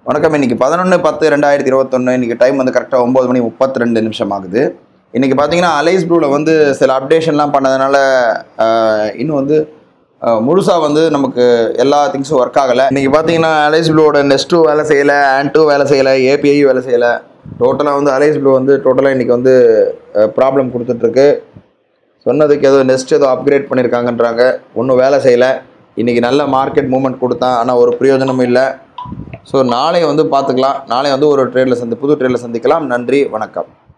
வணக்கம் இன்னைக்கு பதினொன்று பத்து ரெண்டாயிரத்தி இருபத்தொன்று இன்னைக்கு டைம் வந்து கரெக்டாக ஒம்பது மணி முப்பத்தி ரெண்டு நிமிஷம் ஆகுது இன்னைக்கு பார்த்தீங்கன்னா அலைஸ் ப்ளூவில் வந்து சில அப்டேஷன்லாம் பண்ணதுனால ஆஹ், இன்னும் வந்து முழுசாக வந்து நமக்கு எல்லா திங்ஸும் ஒர்க் ஆகலை இன்னைக்கு பார்த்தீங்கன்னா அலைஸ் ப்ளூவோட நெஸ்ட்டும் வேலை செய்யலை ஆன்ட்டும் வேலை செய்யலை ஏபிஐ வேலை செய்யலை டோட்டலாக வந்து அலைஸ் ப்ளூ வந்து டோட்டலாக இன்றைக்கி வந்து ப்ராப்ளம் கொடுத்துட்ருக்கு சொன்னதுக்கு ஏதோ நெக்ஸ்ட் ஏதோ அப்கிரேட் பண்ணியிருக்காங்கன்றாங்க ஒன்றும் வேலை செய்யலை இன்றைக்கி நல்ல மார்க்கெட் மூவ்மெண்ட் கொடுத்தான் ஆனால் ஒரு பிரயோஜனமும் இல்லை ஸோ நாளை வந்து பார்த்துக்கலாம் நாளை வந்து ஒரு ட்ரேடில் சந்தி புது ட்ரேடில் சந்திக்கலாம் நன்றி வணக்கம்